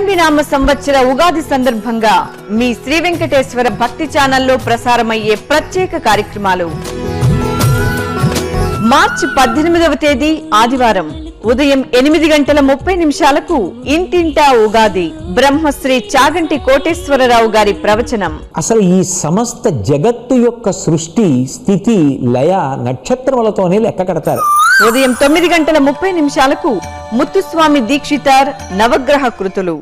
విలంబినామ సంవత్సర ఉగాది సందర్భంగా మీ శ్రీ వెంకటేశ్వర భక్తి ఛానల్లో ప్రసారమయ్యే ప్రత్యేక కార్యక్రమాలు మార్చి పద్దెనిమిదవ తేదీ ఆదివారం ఉదయం ఎనిమిది గంటల ముప్పై నిమిషాలకు ఇంటింటా ఉగాది బ్రహ్మశ్రీ చాగంటి కోటేశ్వరరావు గారి ప్రవచనం అసలు ఈ సమస్త జగత్తు యొక్క సృష్టి స్థితి లయ నక్షత్రములతోనే లెక్క కడతారు ఉదయం తొమ్మిది గంటల ముప్పై నిమిషాలకు ముత్తుస్వామి దీక్షితార్ నవగ్రహ కృతులు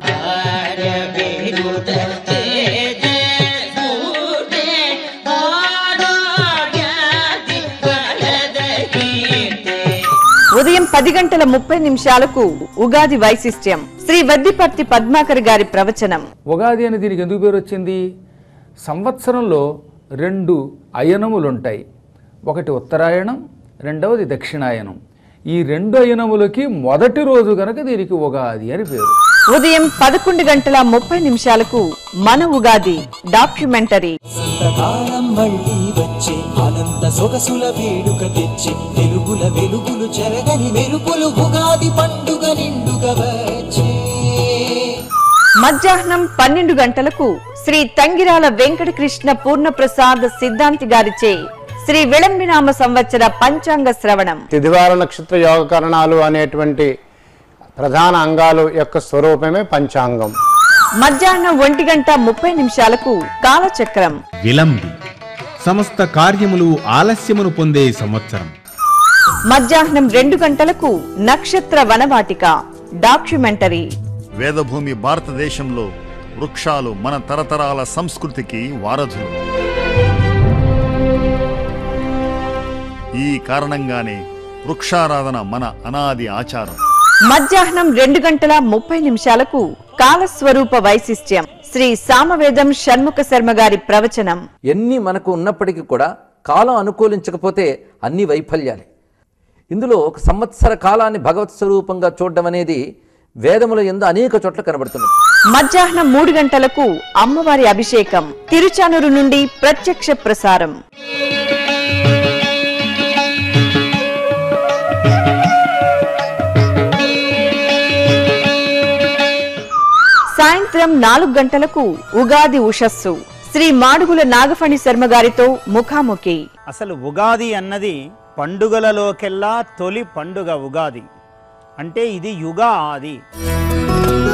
ఉదయం పది గంటల ముప్పై నిమిషాలకు ఉగాది వైశిష్ట్యం శ్రీ వద్దిపర్తి పద్మాకర్ గారి ప్రవచనం ఉగాది అని దీనికి ఎందుకు పేరు వచ్చింది సంవత్సరంలో రెండు అయనములు ఉంటాయి ఒకటి ఉత్తరాయణం రెండవది దక్షిణాయనం ఈ రెండు అయనములకి మొదటి రోజు గనక దీనికి ఉగాది అని పేరు ఉదయం పదకొండు గంటల ముప్పై నిమిషాలకు మన ఉగాది డాక్యుమెంటరీ సంతకాలం మళ్ళీ వచ్చే అనంత సొగసుల వేడుక తెచ్చి తెలుగుల వెలుగులు చెరగని మెరుపులు ఉగాది పండుగ నిండుగా వచ్చే మధ్యాహ్నం పన్నెండు గంటలకు శ్రీ తంగిరాల వెంకటకృష్ణ పూర్ణప్రసాద్ సిద్ధాంతి గారిచే శ్రీ విళంబినామ సంవత్సర పంచాంగ శ్రవణం తిదివార నక్షత్ర యోగకరణాలు అనేటువంటి ప్రధాన అంగాలు యొక్క స్వరూపమే పంచాంగం మధ్యాహ్నం ఒంటి గంట ముప్పై నిమిషాలకు కాలచక్రం విలంబి సమస్త కార్యములు ఆలస్యమును పొందే సంవత్సరం మధ్యాహ్నం రెండు గంటలకు నక్షత్ర వనవాటిక డాక్యుమెంటరీ వేదభూమి భారతదేశంలో వృక్షాలు మన తరతరాల సంస్కృతికి వారధులు ఈ కారణంగానే వృక్షారాధన మన అనాది ఆచారం మధ్యాహ్నం రెండు గంటల ముప్పై నిమిషాలకు కాలస్వరూప వైశిష్ట్యం శ్రీ సామవేదం షణ్ముఖ శర్మ గారి ప్రవచనం ఎన్ని మనకు ఉన్నప్పటికీ కూడా కాలం అనుకూలించకపోతే అన్ని వైఫల్యాలే ఇందులో ఒక సంవత్సర కాలాన్ని భగవత్ స్వరూపంగా చూడడం అనేది వేదముల ఎందు అనేక చోట్ల కనబడుతుంది మధ్యాహ్నం మూడు గంటలకు అమ్మవారి అభిషేకం తిరుచానూరు నుండి ప్రత్యక్ష ప్రసారం సాయంత్రం నాలుగు గంటలకు ఉగాది ఉషస్సు శ్రీ మాడుగుల నాగఫణి శర్మ గారితో ముఖాముఖి అసలు ఉగాది అన్నది పండుగలలోకెల్లా తొలి పండుగ ఉగాది అంటే ఇది యుగ ఆది